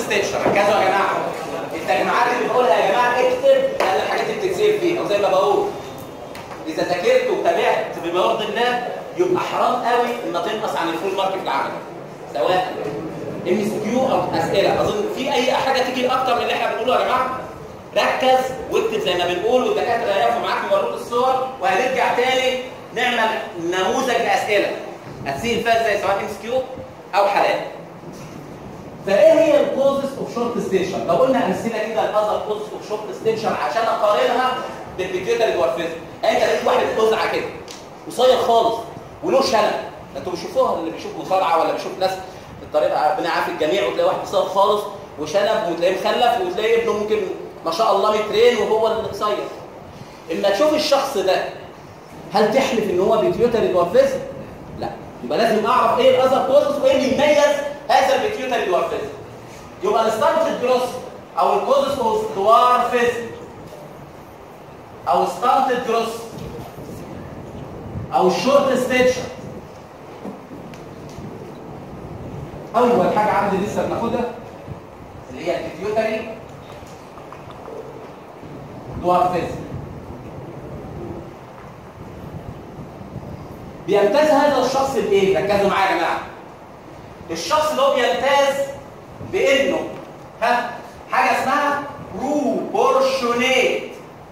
ستيتشر ركزوا يا جماعه التجمعات اللي بقولها يا جماعه اكتب لان الحاجات اللي بتتسال فيها وزي ما بقول اذا ذاكرت وتابعت بما يرضي الله يبقى حرام قوي ان تنقص عن الفول مارك في العمل سواء ام اس كيو او اسئله اظن في اي حاجه تيجي اكتر من اللي احنا بنقوله يا جماعه ركز واكتب زي ما بنقول والدكاتره هيقفوا معاك يوروك الصور وهنرجع تاني نعمل نموذج لاسئله هتسيل فيها ازاي سواء ام اس كيو او حالات فايه هي الكوزز اوف شورت ستيشن لو قلنا امثله كده الاذر كوزز اوف شورت ستيشن عشان اقارنها بالبيتيوتري دوارفيزم انت لقيت واحد قزعه كده قصير خالص وله شنب انتوا بتشوفوها اللي بيشوف مصارعه ولا بيشوف ناس الطريقه ربنا عارف الجميع وتلاقي واحد قصير خالص وشنب وتلاقيه مخلف وتلاقي ابنه ممكن ما شاء الله مترين وهو اللي قصير اما تشوف الشخص ده هل تحلف ان هو بيتيوتري دوارفيزم لا يبقى لازم اعرف ايه الاذر كوزز وايه اللي يميز هذا البيتيوتري دوارفيزم يبقى الستانتد جروس او الكوزز اوف دوارفيزم او ستانتد جروس او الشورت ستيتشر اول حاجه عندي لسه بناخدها اللي هي البيتيوتري دوارفيزم بيمتاز هذا الشخص بايه ركزوا معايا يا جماعه الشخص اللي هو بيمتاز بانه ها حاجه اسمها بروبورشونيت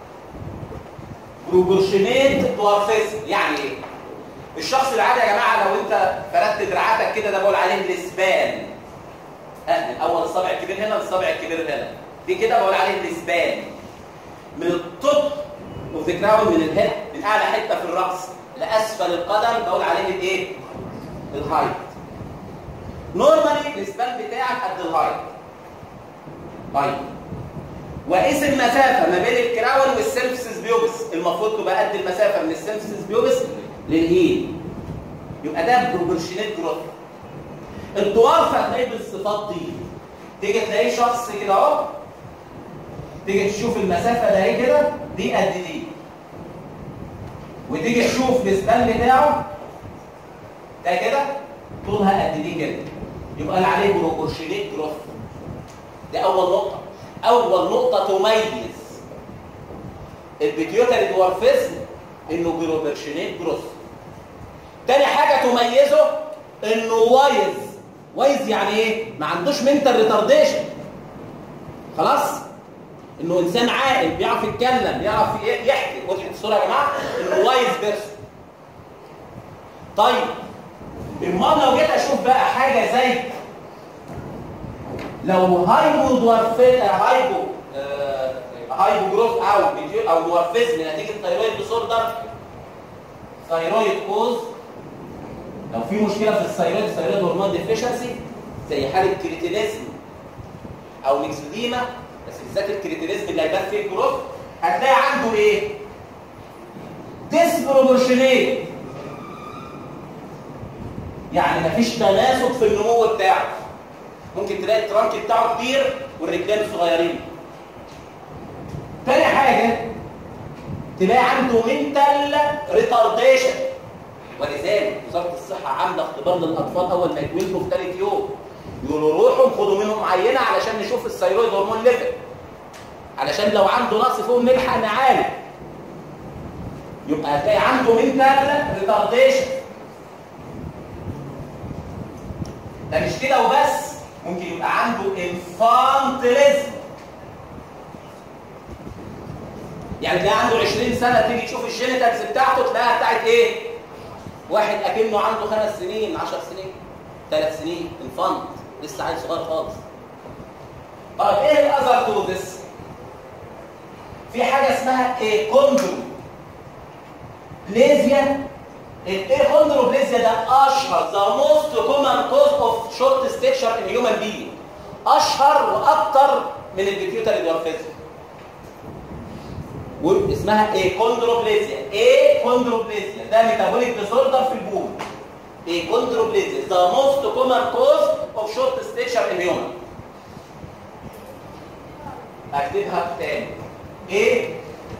بروبورشونيت دوارفيزم يعني ايه الشخص العادي يا جماعه لو انت فردت دراعاتك كده ده بقول عليه الاسبان ها من اول الصابع الكبير هنا للصابع الكبير هنا دي كده بقول عليه الاسبان من الطب اوف ذا كراون من الهيد من اعلى حته في الراس لاسفل القدم بقول عليه الايه الهايت نورمالي الاسبان بتاعك قد الهايت طيب وقيس المسافه ما بين الكراون والسيمفيسيس بيوبس المفروض تبقى قد المسافه من السيمفيسيس بيوبس للهيل يبقى ده بروبورشنيت جروث الدوارف هتلاقيه بالصفات دي تيجي تلاقيه شخص كده اهو تيجي تشوف المسافه ده اهي كده دي قد دي وتيجي تشوف الاسبان بتاعه ده كده طولها قد دي كده يبقى اللي عليه بروبورشنيت جروث دي اول نقطه اول نقطه تميز البيتيوتري دوارفيزم انه بروبورشنيت جروث تاني حاجه تميزه انه وايز وايز يعني ايه ما عندوش منتال ريتارديشن خلاص انه انسان عاقل بيعرف يتكلم بيعرف يحكي وضحت الصوره يا جماعه انه وايز بيرسون طيب امال لو جيت اشوف بقى حاجه زي لو هايبو دوارفيز هايبو آه هايبو جروث او او دوارفيزم نتيجه ثايرويد ديسوردر ثايرويد كوز لو في مشكله في الثايرويد الثايرويد هرمون ديفيشنسي زي حاله كريتينيزم او ميكسوديما بس بالذات الكريتينيزم اللي هيبان فيه الجروث هتلاقي عنده ايه؟ ديسبروبورشنيت يعني مفيش تناسق في النمو بتاعه ممكن تلاقي الترانك بتاعه كبير والرجلين صغيرين تاني حاجه تلاقي عنده منتال ريتارديشن ولذلك وزاره الصحه عامله اختبار للاطفال اول ما يتولدوا في ثالث يوم يقولوا روحوا خدوا منهم عينه علشان نشوف الثيرويد هرمون ليفل علشان لو عنده نقص فيهم نلحق نعالج يبقى هتلاقي عنده منتال ريتارديشن ده مش كده وبس ممكن يبقى عنده انفانتيليزم يعني تلاقي عنده 20 سنه تيجي تشوف الجينيتالز بتاعته تلاقيها بتاعت ايه واحد اكنه عنده خمس سنين 10 سنين ثلاث سنين انفانت لسه عيل صغير خالص طيب ايه الاذر تو ذس في حاجه اسمها ايه كوندرو بليزيا الايه كوندروبليزيا ده اشهر ذا موست كومن كوز اوف شورت ستيتشر ان هيومن بينج اشهر واكتر من البيتيوتري دوارفيزم واسمها ايه كوندروبليزيا ايه كوندروبليزيا ده ميتابوليك ديسوردر في البول ايه كوندروبليزيا ذا موست كومن كوز اوف شورت ستيتشر ان هيومن اكتبها تاني ايه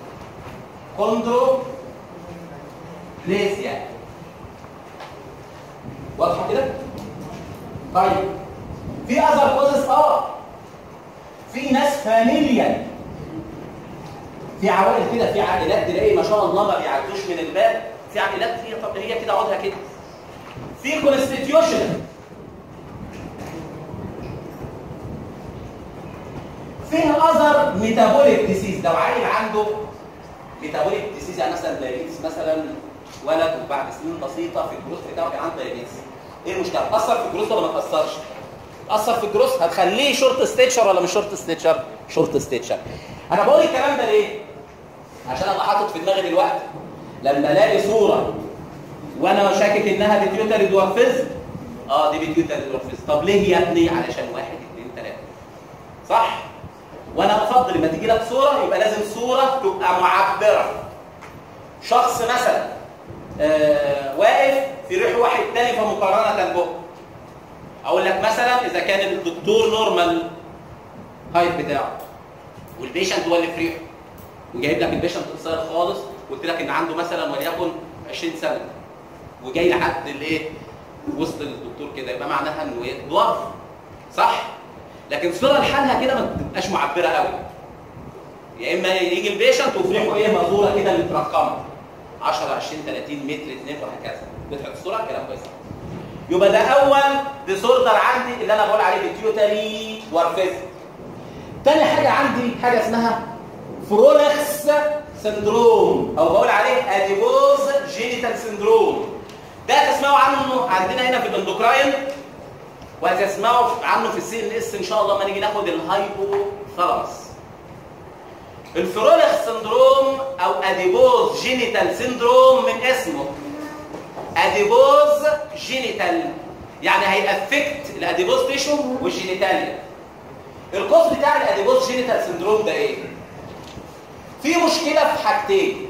كوندروبليزيا واضحه كده طيب في اذر كوزز اه فاميليا في عوائل كده في عائلات تلاقي ما شاء الله ما بيعدوش من الباب في عائلات هي طب هي كده عودها كده في كونستيتيوشن فيه اذر ميتابوليك ديسيز لو عيل عنده ميتابوليك ديسيز يعني مثلا دايابيتس مثلا ولد وبعد سنين بسيطه في الجروث بتاعه كان عنده دايابيتس ايه المشكله؟ اثر في الجروث ولا ما تاثرش؟ اثر في الجروث هتخليه شورت ستيتشر ولا مش شورت ستيتشر؟ شورت ستيتشر انا بقول الكلام ده ليه؟ عشان ابقى حاطط في دماغي دلوقتي لما الاقي صوره وانا شاكك انها بيتيوتري دورفيزم اه دي بيتيوتري دورفيزم طب ليه يا ابني؟ علشان واحد اثنين ثلاثه صح؟ وانا افضل لما تيجي لك صوره يبقى لازم صوره تبقى معبره شخص مثلا آه واقف في ريح واحد تاني فمقارنه به اقول لك مثلا اذا كان الدكتور نورمال هايت بتاعه والبيشنت هو اللي في ريحه وجايب لك البيشنت قصير خالص وقلت لك ان عنده مثلا وليكن 20 سنه وجاي لحد الايه وسط الدكتور كده يبقى معناها انه ايه ضعف صح لكن صوره لحالها كده ما تبقاش معبره قوي يا اما يجي البيشنت وفي ريحه ايه مزوره كده مترقمه 10 20 30 متر 2 وهكذا بتحط الصوره كلام كويس يبقى ده اول ديسوردر عندي اللي انا بقول عليه بيتيوتري وارفيزم تاني حاجه عندي حاجه اسمها فرولكس سندروم او بقول عليه اديبوز جينيتال سندروم ده تسمعوا عنه عندنا هنا في الاندوكراين وهتسمعوا عنه في السي ان اس ان شاء الله لما نيجي ناخد الهايبوثالاموس الفرولكس سندروم او اديبوز جينيتال سندروم من اسمه اديبوز جينيتال يعني هيأفكت الاديبوز تيشو والجينيتاليا القوس بتاع الاديبوز جينيتال سندروم ده ايه في مشكله في حاجتين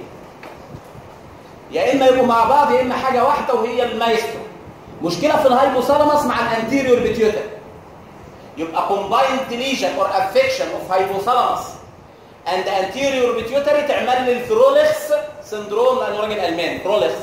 يا اما يبقوا مع بعض يا اما حاجه واحده وهي المايسترو مشكله في الهايبوثالاموس مع الانتيريور بيتيوتر يبقى combined lesion or affection of hypothalamus and anterior pituitary تعمل لي الفرولكس سندروم لانه راجل الماني فرولكس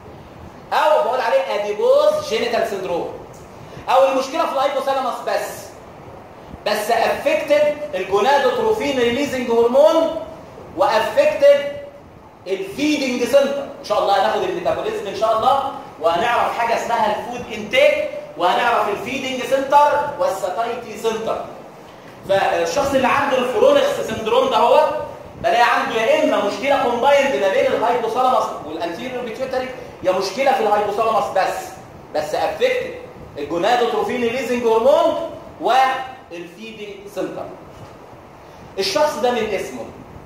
او بقول عليه اديبوز جينيتال سندروم او المشكله في الهايبوثالاموس بس بس افكتد الجونادوتروفين ريليزنج هرمون وافكتد الفيدنج سنتر ان شاء الله هناخد الميتابوليزم ان شاء الله وهنعرف حاجه اسمها الفود انتيك وهنعرف الفيدنج سنتر والساتايتي سنتر فالشخص اللي عنده الفرونكس سندروم ده هو بلاقي عنده يا اما مشكله كومبايند ما بين الهايبوثالاموس والانتيريور بيتيوتري يا مشكله في الهايبوثالاموس بس بس افكتد الجونادوتروفين ريليزنج هرمون والفيدنج سنتر الشخص ده من اسمه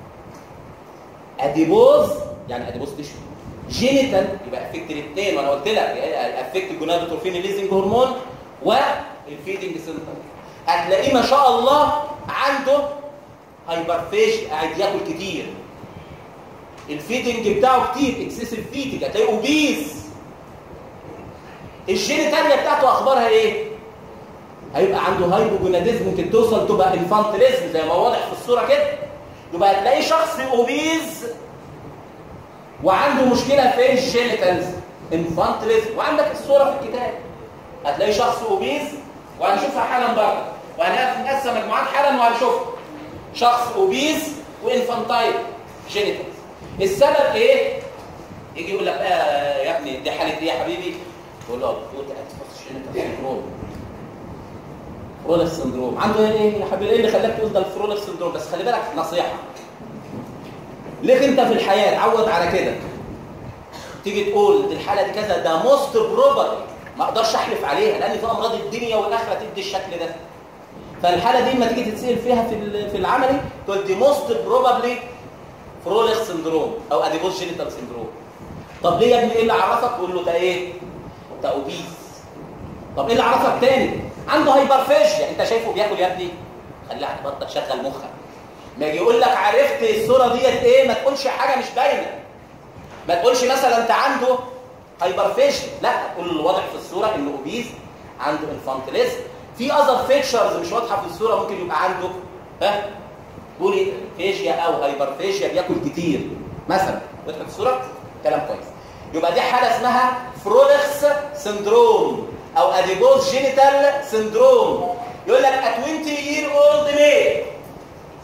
اديبوز يعني اديبوز تيشو جينيتال يبقى افكت الاثنين وانا قلت لك افكت الجونادوتروفين ريليزنج هرمون والفيدنج سنتر هتلاقيه ما شاء الله عنده هايبرفيج قاعد ياكل كتير الفيدنج بتاعه كتير اكسسيف فيدنج هتلاقيه اوبيز الجينيتاليا بتاعته اخبارها ايه هيبقى عنده هايبوجوناديزم ممكن توصل تبقى انفانتيليزم زي ما واضح في الصوره كده يبقى هتلاقيه شخص اوبيز وعنده مشكله في الجينيتالز انفانتيليزم وعندك الصوره في الكتاب هتلاقي شخص اوبيز وهنشوفها حالا برضه وهنقسم مجموعات حالا وهنشوفها شخص اوبيز وانفانتايل جينيتالز السبب ايه يجي يقول لك بقى يا ابني دي حاله ايه يا حبيبي تقول له قلت اتفص جينيتال سندروم فرولكس سندروم عنده ايه يا حبيبي ايه اللي خلاك تقول ده الفرولكس سندروم بس خلي بالك نصيحه ليك انت في الحياه اتعود على كده تيجي تقول دي الحاله دي كذا ده موست بروبر ما اقدرش احلف عليها لان في امراض الدنيا والاخره تدي الشكل ده فالحاله دي لما تيجي تتسال فيها في في العملي تقول دي موست بروبابلي فرولكس سندروم او اديبوز جينيتال سندروم طب ليه يا ابني ايه اللي عرفك تقول له ده ايه ده اوبيز طب ايه اللي عرفك تاني عنده هايبرفيجيا انت شايفه بياكل يا ابني خليها تبطل تشغل مخك ما يجي يقول لك عرفت الصوره ديت ايه ما تقولش حاجه مش باينه ما تقولش مثلا انت عنده هايبرفيجيا لا تقول الواضح في الصوره انه اوبيز عنده انفانتيليزم في اذر فيتشرز مش واضحه في الصوره ممكن يبقى عنده ها بولي فيجيا او هايبرفيجيا بياكل كتير مثلا واضحه في الصوره كلام كويس يبقى دي حاله اسمها فرولكس سندروم او اديبوز جينيتال سندروم يقول لك a 20 year old male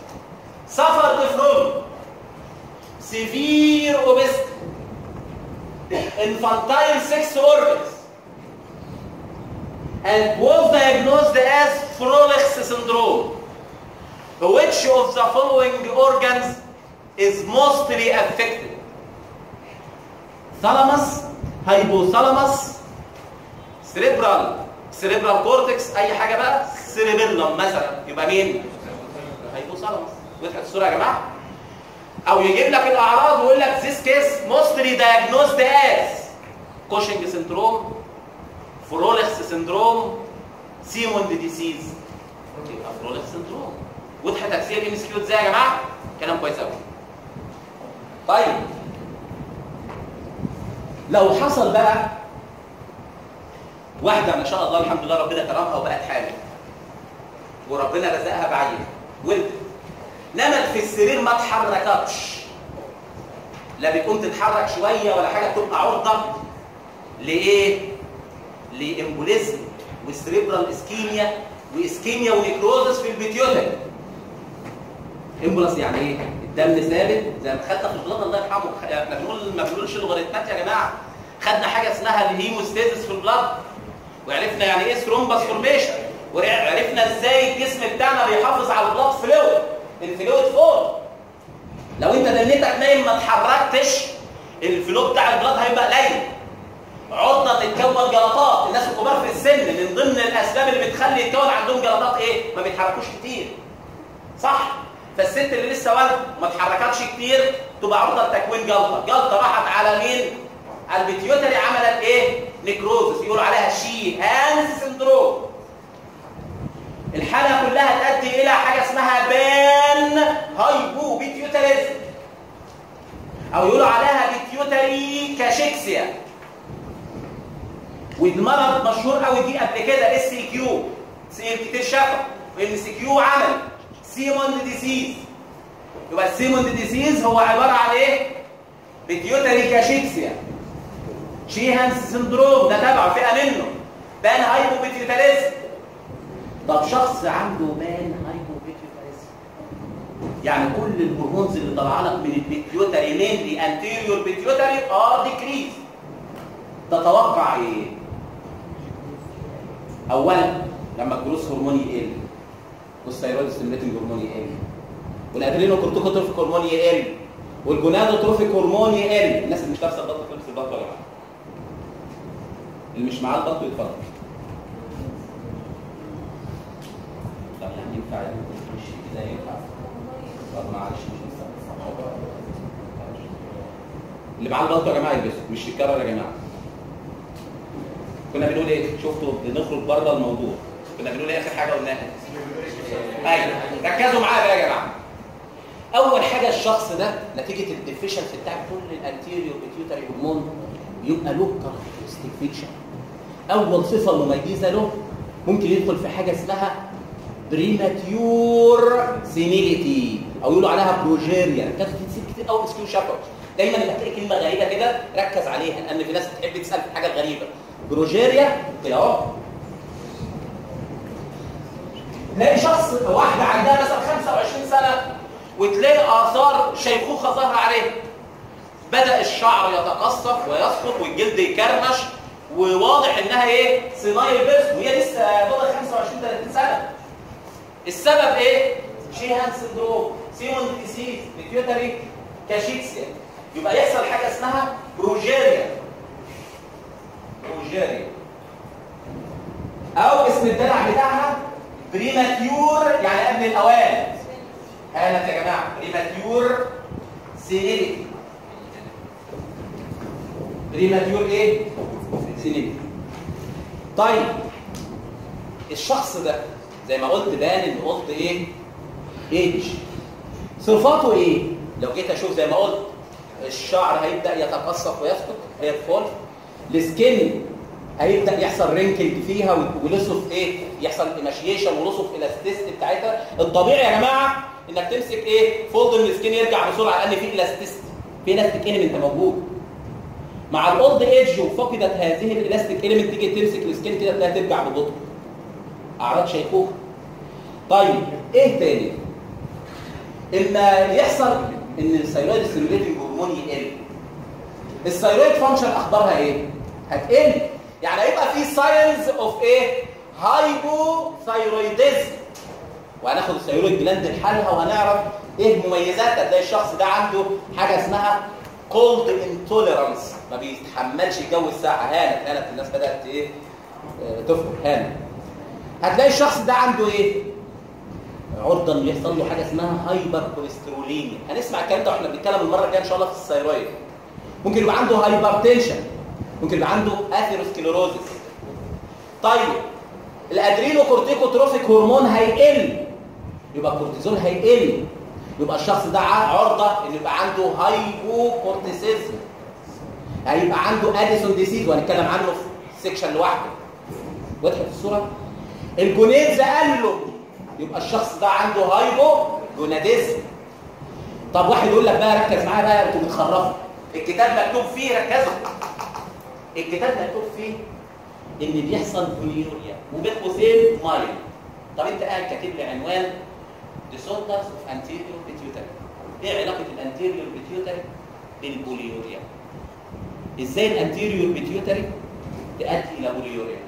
suffered from severe obesity infantile sex organs and was diagnosed as Froehlich's syndrome. Which of the following organs is mostly affected? Thalamus, hypothalamus, cerebral, cerebral cortex, أي حاجة بقى cerebellum مثلا يبقى مين؟ hypothalamus. وضحت الصورة يا جماعة؟ أو يجيب لك الأعراض ويقول لك this case mostly diagnosed as Cushing syndrome, Froehlich's syndrome, Simond disease. يبقى Froehlich syndrome. وضحت تفسير ام اس كيو ازاي يا جماعه؟ كلام كويس قوي. طيب لو حصل بقى واحده ما شاء الله الحمد لله ربنا كرمها وبقت حامل وربنا رزقها بعيل ولدت نمت في السرير ما اتحركتش لا بتقوم تتحرك شويه ولا حاجه تبقى عرضه لايه؟ لامبوليزم وسريبرال اسكيميا واسكيميا ونيكروزس في البيتيوتري امبولاس يعني ايه؟ الدم ثابت زي ما خدنا في البلاد الله يرحمه احنا بنقول ما بنقولش لوغاريتمات يا جماعه خدنا حاجه اسمها الهيموستاسيس في البلاد وعرفنا يعني ايه ثرومبس فورميشن وعرفنا ازاي الجسم بتاعنا بيحافظ على البلاد فلويد الفلويد فول لو انت دنيتك نايم ما اتحركتش الفلو بتاع البلاد هيبقى قليل عرضه تتكون جلطات الناس الكبار في السن من ضمن الاسباب اللي بتخلي يتكون عندهم جلطات ايه ما بيتحركوش كتير صح فالست اللي لسه والده ما اتحركتش كتير تبقى عرضه لتكوين جلطه جلطه راحت على مين على البيتيوتري عملت ايه نيكروزس يقولوا عليها شي هانز سندروم الحاله كلها تؤدي الى حاجه اسمها بان هايبو بيتيوتريزم او يقولوا عليها بيتيوتري كاشيكسيا والمرض مشهور قوي دي قبل كده اس سي كيو كتير شافوا ام سي كيو عمل سيموند ديزيز يبقى السيموند ديزيز هو عباره عن ايه بيتيوتري كاشيكسيا شيهانس سندروم ده تبعه فئه منه بان هايبو بيتيوتريزم طب شخص عنده بان هايبو بيتيوتريزم يعني كل الهرمونز اللي طالعه لك من البيتيوتري مينلي انتيريور بيتيوتري ار ديكريز تتوقع ايه اولا لما الجلوس هرموني يقل والثيرويد ستيميليتنج هرمون يقل والادرينوكورتيكوتروفيك هرمون يقل والجونادوتروفيك هرمون يقل الناس اللي مش لابسه البطن تلبس البطن ولا معاها اللي مش معاه البطن يتفضل طب يعني ينفع مش كده ينفع طب معلش مش ينفع اللي معاه البطن يا جماعه يلبسه مش يتكرر يا جماعه كنا بنقول ايه شفتوا بنخرج بره الموضوع كنا بنقول ايه اخر حاجه قلناها ايوه ركزوا معايا بقى يا جماعه اول حاجه الشخص ده نتيجه الديفيشنسي بتاع كل الانتيريور بيتيوتري هرمون بيبقى له كاركترستيك فيكشن اول صفه مميزه له ممكن يدخل في حاجه اسمها بريماتيور سينيليتي او يقولوا عليها بروجيريا كانت بتصير كتير قوي مسكين شابتر دايما لما تلاقي كلمه غريبه كده ركز عليها لان في ناس بتحب تسال في حاجه غريبه بروجيريا كده اهو تلاقي شخص واحده عندها مثلا 25 سنه وتلاقي اثار شيخوخه ظاهره عليه بدا الشعر يتقصف ويسقط والجلد يكرمش وواضح انها ايه صنايع بيرس وهي لسه بلغ 25 30 سنه السبب ايه شيهان سندروم سيمون ديسيز بيتيوتري كاشيكسيا يبقى يحصل حاجه اسمها بروجيريا بروجيريا او اسم الدلع بتاعها بريماتيور يعني قبل الاوان هانت يا جماعه بريماتيور سينيليتي بريماتيور ايه سينيليتي طيب الشخص ده زي ما قلت بان ان قلت ايه ايدج صفاته ايه لو جيت اشوف زي ما قلت الشعر هيبدا يتقصف ويسقط هي الفول السكين هيبدا يحصل رينكلج فيها ولصف ايه يحصل ايماشيشن ولصف الاستيست بتاعتها الطبيعي يا جماعه انك تمسك ايه فولد من السكين يرجع بسرعه لان في الاستيست في الاستيك اليمنت موجود مع الاولد ايدج وفقدت هذه الالاستيك اليمنت تيجي تمسك السكين كده تلاقيها ترجع ببطء اعراض شيخوخه طيب ايه تاني اما يحصل ان الثيرويد ستيميوليتنج هرمون يقل الثيرويد فانكشن اخبارها ايه هتقل يعني هيبقى في ساينز اوف ايه هايبوثايرويدزم وهناخد الثيرويد جلاند لحالها وهنعرف ايه مميزاتها تلاقي الشخص ده عنده حاجه اسمها كولد انتوليرانس ما بيتحملش جو الساعه هانت هانت الناس بدات ايه آه، تفهم هانت هتلاقي الشخص ده عنده ايه عرضه انه يحصل له حاجه اسمها هايبر كوليستروليميا هنسمع الكلام ده واحنا بنتكلم المره الجايه ان شاء الله في الثيرويد ممكن يبقى عنده هايبرتنشن ممكن يبقى عنده اثيروسكليروزس طيب الادرينو كورتيكوتروفيك هرمون هيقل يبقى الكورتيزول هيقل يبقى الشخص ده عرضه ان يبقى عنده هايبو كورتيسيزم هيبقى عنده اديسون ديسيز وهنتكلم عنه في سيكشن لوحده وضحت الصوره الجونيدز قال له يبقى الشخص ده عنده هايبو جوناديزم طب واحد يقول لك بقى ركز معايا بقى انتوا بتخرفوا الكتاب مكتوب فيه ركزوا الكتاب مكتوب فيه ان بيحصل بوليوريا وبين قوسين مايل طب انت قاعد كاتب لي عنوان disorders of anterior pituitary ايه علاقه الانتيريور pituitary بالبوليوريا ازاي الانتيريور pituitary تؤدي الى بوليوريا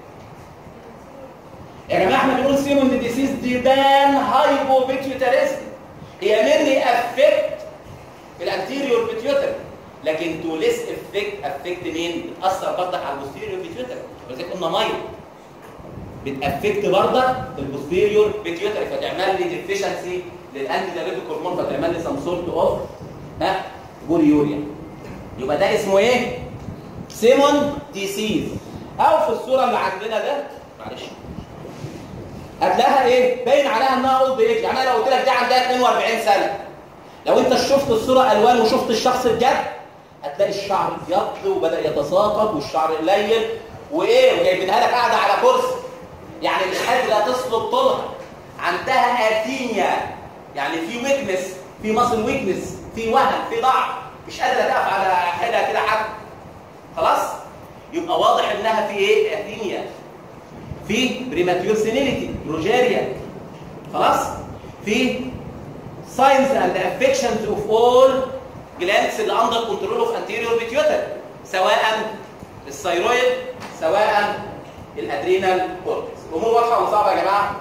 يا جماعه احنا بنقول سيمون ديسيز دي بان هايبو بيتيوتاريزم هي مني افكت في الانتيريور بيتيوتري لكن تو ليس افكت افكت مين بتاثر برضك على البوستيريور بيتيوتري ولذلك قلنا ميه بتافكت برضك البوستيريور بيتيوتري فتعمل لي ديفيشنسي للانتي دايريتيك هرمون فتعمل لي سم سورت اوف ها بوليوريا يبقى ده اسمه ايه سيمون ديسيز او في الصوره اللي عندنا ده معلش هتلاقيها ايه باين عليها انها اولد ايج يعني انا لو قلت لك دي عندها 42 سنه لو انت شفت الصوره الوان وشفت الشخص بجد هتلاقي الشعر ابيض وبدا يتساقط والشعر قليل وايه وجايبينها لك قاعده على كرسي يعني مش قادره تصلب طولها عندها اثينيا يعني في ويكنس في ماسل ويكنس في وهن في ضعف مش قادره تقف على حيلها كده حد خلاص يبقى واضح انها في ايه اثينيا في بريماتيور سينيليتي بروجيريا خلاص في signs and affections of all glands اللي under control of anterior pituitary سواء الثيرويد سواء الادرينال كورتكس الامور واضحه ولا صعبه يا جماعه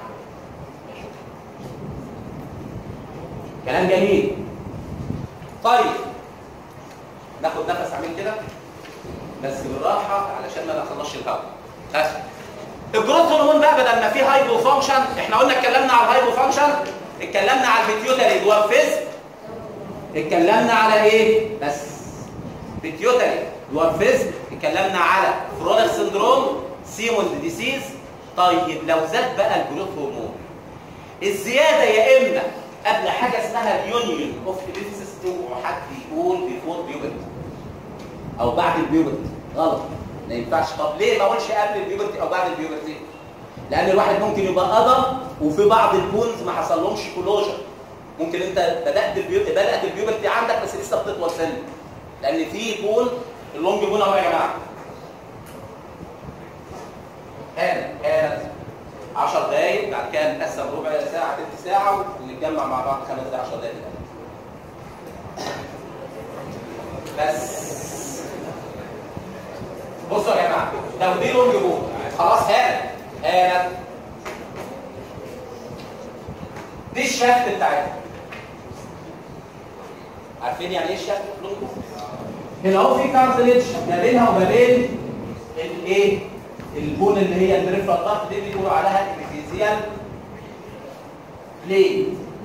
كلام جميل طيب ناخد نفس عامل كده بس بالراحه علشان ما نخلصش الهواء بس الجروث هرمون بقى بدل ما فيه هايبو فانكشن احنا قلنا اتكلمنا على الهايبو فانكشن اتكلمنا على البيتيوتري دوارفيز اتكلمنا على ايه بس بيتيوتري دوارفيز اتكلمنا على فرونر سندروم سيمون ديسيز طيب لو زاد بقى الجروث هرمون الزياده يا اما قبل حاجه اسمها اليونيون اوف ابيفيسيس حد يقول بيفور بيوبرتي او بعد البيوبرتي غلط ما ينفعش طب ليه ما اقولش قبل البيوبرتي او بعد البيوبرتي لان الواحد ممكن يبقى قضى وفي بعض البونز ما حصلهمش كلوجر ممكن انت بدات البيوبرتي بدات البيوبرتي عندك بس لسه بتطول سن لان في بون اللونج بون اهو يا جماعه هانت هانت 10 دقايق بعد كده نقسم ربع ساعه ثلث ساعه ونتجمع مع بعض خمس دقايق 10 دقايق بس بصوا يا جماعه لو دي لونج بون خلاص هانت هانت دي الشافت بتاعتها عارفين يعني ايه الشافت لونج بون هنا اهو في كارتليج ما بينها وما بين الايه البون اللي هي البريفرال ضغط دي بيقولوا عليها الابيفيزيال بليد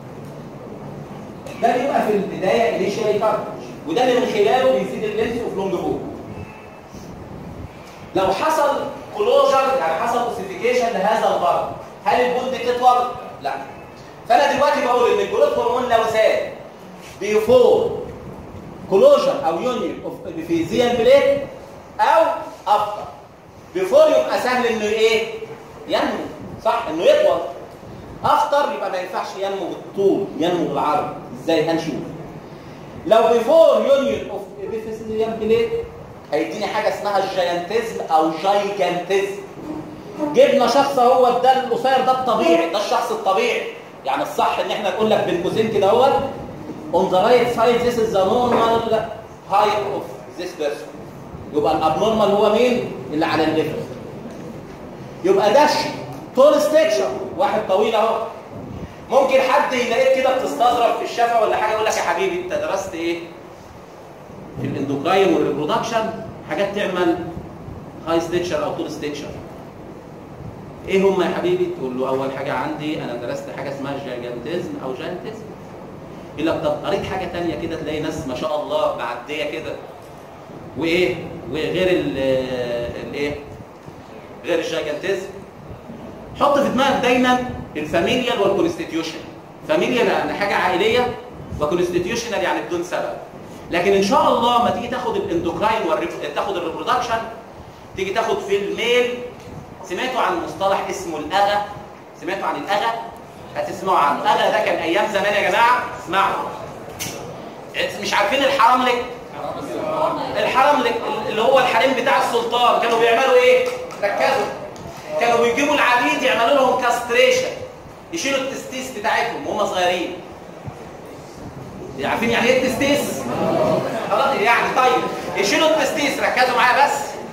ده بيبقى في البدايه انيشال كارتليج وده اللي من خلاله بيزيد اللينس اوف لونج بون لو حصل كلوجر يعني حصل اوسيفيكيشن لهذا البر هل البون دي تطول؟ لا فانا دلوقتي بقول ان الجروث هرمون لو زاد بيفور كلوجر او يونيون اوف ابيفيزيال بليد او افتر بيفور يبقى سهل انه ايه ينمو صح انه يطول افتر يبقى ما ينفعش ينمو بالطول ينمو بالعرض ازاي هنشوف لو بيفور يونيون اوف ابيفيزيال بليد هيديني حاجه اسمها الجاينتيزم او جايجانتيزم جبنا شخص هو ده القصير ده الطبيعي ده الشخص الطبيعي يعني الصح ان احنا نقول لك بين قوسين كده هو on the right side this is the normal height of this person يبقى الابنورمال هو مين اللي على الليفت يبقى ده طول ستيكشر واحد طويل اهو ممكن حد يلاقيك كده بتستظرف في الشفا ولا حاجه يقول لك يا حبيبي انت درست ايه في الاندوكراين والريبرودكشن حاجات تعمل هاي ستيكشر او طول ستيكشر ايه هم يا حبيبي تقول له اول حاجه عندي انا درست حاجه اسمها جاجانتيزم او جانتيزم يقول لك طب قريت حاجه ثانيه كده تلاقي ناس ما شاء الله معديه كده وايه وغير الايه غير الجاجانتيزم حط في دماغك دايما الفاميليال والكونستيتيوشن فاميليال يعني حاجه عائليه وكونستيتيوشنال يعني بدون سبب لكن ان شاء الله ما تيجي تاخد الاندوكراين تاخد الريبرودكشن تيجي تاخد في الميل سمعتوا عن مصطلح اسمه الاغا سمعتوا عن الاغا هتسمعوا عنه الاغا ده كان ايام زمان يا جماعه اسمعوا مش عارفين الحرام لك الحرم لك اللي هو الحريم بتاع السلطان كانوا بيعملوا ايه ركزوا كانوا بيجيبوا العبيد يعملوا لهم كاستريشن يشيلوا التستيس بتاعتهم وهم صغيرين عارفين يعني ايه التستيس خلاص يعني طيب يشيلوا التستيس ركزوا معايا بس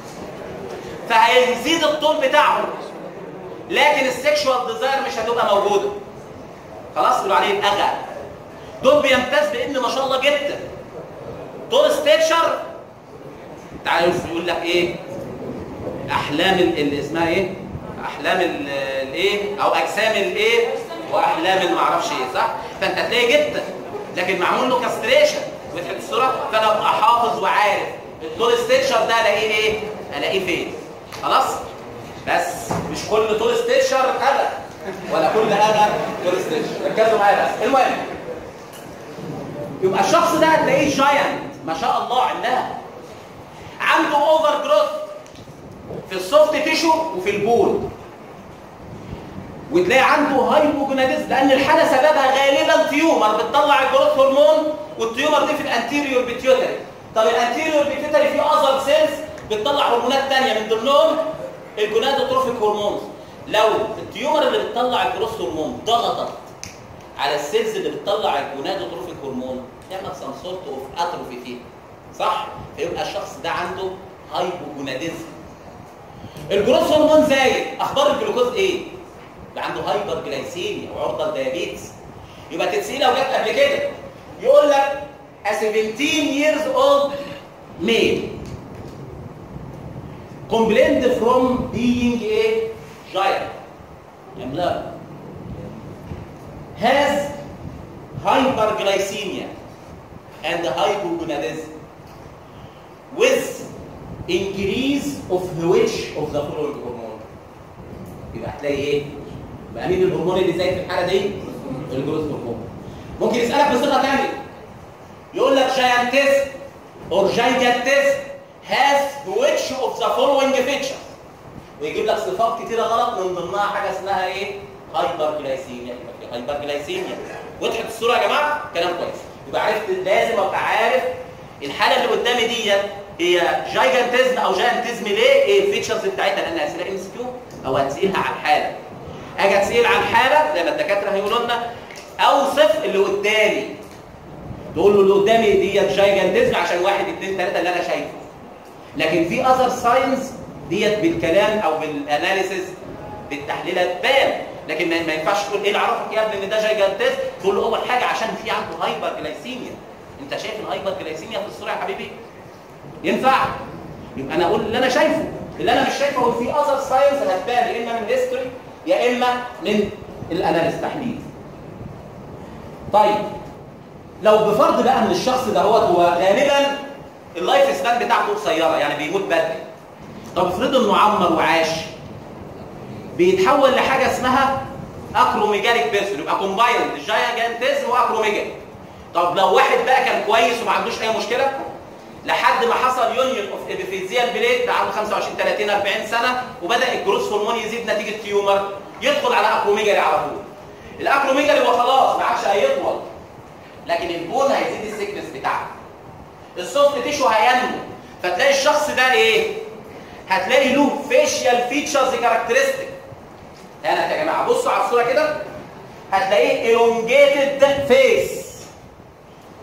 فهيزيد الطول بتاعهم لكن السكشوال ديزاير مش هتبقى موجوده خلاص يقولوا عليه الاغا دول بيمتاز بان ما شاء الله جدا طول ستيتشر تعالوا يقول لك ايه احلام اللي اسمها ايه احلام الايه او اجسام الايه واحلام المعرفش ايه صح فانت هتلاقي جدا لكن معمول له كاستريشن وتحط الصوره فانا ابقى حافظ وعارف الطول ستيتشر ده الاقيه ايه الاقيه فين خلاص بس مش كل طول ستيتشر اغا ولا كل اغا طول ستيتشر ركزوا معايا بس المهم يبقى الشخص ده هتلاقيه جاينت ما شاء الله عندها عنده اوفر جروث في السوفت تيشو وفي البول وتلاقي عنده هايبوجوناديزم لان الحاله سببها غالبا تيومر بتطلع الجروث هرمون والتيومر دي في الانتيريور بيتيوتري طب الانتيريور بيتيوتري فيه اذر سيلز بتطلع هرمونات ثانيه من ضمنهم الجونادوتروفيك هرمونز لو التيومر اللي بتطلع الجروث هرمون ضغطت على السيلز اللي بتطلع الجونادوتروفيك هرمون تعمل سم سورت اوف اتروفي فيه صح فيبقى الشخص ده عنده هايبوجوناديزم الجروث هرمون زايد اخبار الجلوكوز ايه يبقى عنده هايبر جلايسيميا وعرضه للديابيتس يبقى تتسال لو جت قبل كده يقول لك a 17 years old male complained from being a giant عملاق has hyperglycemia and hypogonadism with increase of which of the following hormone يبقى هتلاقي ايه؟ يبقى مين الهرمون اللي زايد في الحاله دي؟ الجروث هرمون ممكن يسالك بصيغه ثانيه يقول لك giantism or gigantism has which of the following features ويجيب لك صفات كتيره غلط من ضمنها حاجه اسمها ايه؟ هايبر جلايسيميا هايبر جلايسيميا وضحت الصوره يا جماعه؟ كلام كويس يبقى عرفت لازم ابقى عارف الحاله اللي قدامي ديت هي جايجانتيزم او جاينتيزم ليه؟ ايه الفيتشرز بتاعتها لانها اسئله ام اس كيو او هتسالها على الحاله اجي اتسال على الحاله زي ما الدكاتره هيقولوا لنا اوصف اللي قدامي تقول له اللي قدامي ديت جايجانتيزم عشان واحد اثنين ثلاثه اللي انا شايفه لكن في اذر ساينز ديت بالكلام او بالاناليسيس بالتحليلات تبان لكن ما ينفعش تقول ايه اللي عرفك يا ابني ان ده جايجانتيزم تقول له اول حاجه عشان في عنده هايبر جلايسيميا انت شايف الهايبر جلايسيميا في الصوره يا حبيبي ينفع يبقى انا اقول اللي انا شايفه اللي انا مش شايفه هو في اذر ساينز هتبان يا اما من هيستوري يا اما من الاناليز تحليل طيب لو بفرض بقى ان الشخص ده هو هو غالبا اللايف سبان بتاعته قصيره يعني بيموت بدري طب افرض انه عمر وعاش بيتحول لحاجه اسمها اكروميجاليك بيرسون يبقى كومبايند جايجانتيزم واكروميجالي طب لو واحد بقى كان كويس وما عندوش اي مشكله لحد ما حصل يونيون اوف ابيفيزيال بليت عنده 25 30 40 سنه وبدا الجروث هرمون يزيد نتيجه تيومر يدخل على اكروميجالي على طول الاكروميجالي هو خلاص ما عادش هيطول لكن البون هيزيد السكنس بتاعته السوفت تيشو هينمو فتلاقي الشخص ده ايه هتلاقي له فيشيال فيتشرز كاركترستيك هنا يا جماعه بصوا على الصوره كده هتلاقيه elongated فيس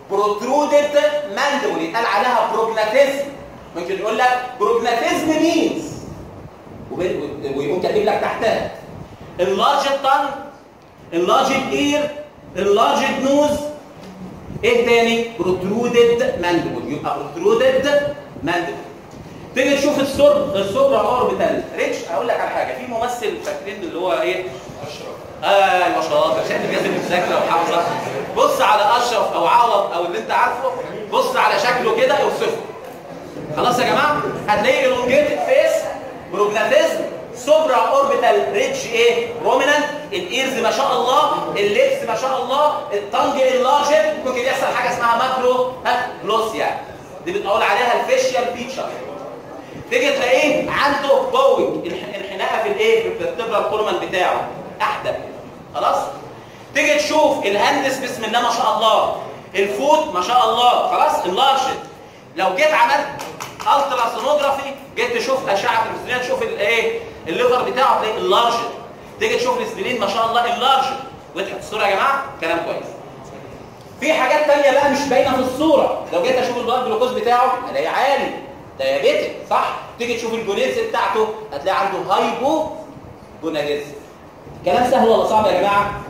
بروترودد ماندبل يتقال عليها بروجناتيزم ممكن يقول لك بروجناتيزم مينز ويقوم كاتب لك تحتها enlarged tongue enlarged ear enlarged nose ايه تاني بروترودد ماندبل يبقى بروترودد ماندبل تيجي تشوف السر السر اوربيتال ريتش هقول لك على حاجه في ممثل فاكرين اللي هو ايه اشرف ايوه شاطر عشان بيجازم المذاكره وحافظه بص على اشرف او عوض او اللي انت عارفه بص على شكله كده اوصفه خلاص يا جماعه هتلاقي elongated فيس بروجناتيزم سوبرا اوربيتال ريدج ايه بروميننت الايرز ما شاء الله اللبس ما شاء الله التنج اللارجن ممكن يحصل حاجه اسمها ماكرو ها جلوسيا دي بنقول عليها الفيشيال فيتشر تيجي تلاقيه عنده بوينج انحناء في الايه في الفيرتبرال كولومن بتاعه احدى خلاص تيجي تشوف الهندس بسم الله ما شاء الله الفوت ما شاء الله خلاص اللارجن لو جيت عملت الترا سونوجرافي جيت تشوف اشعه الانسولين تشوف الايه الليفر بتاعه تلاقي اللارجن تيجي تشوف الانسولين ما شاء الله اللارجن وضحت الصوره يا جماعه كلام كويس في حاجات تانية بقى مش باينه في الصوره لو جيت اشوف البلاد جلوكوز بتاعه الاقيه عالي ديابيتك صح تيجي تشوف الجونيز بتاعته هتلاقي عنده هايبو جوناديزم كلام سهل ولا صعب يا جماعه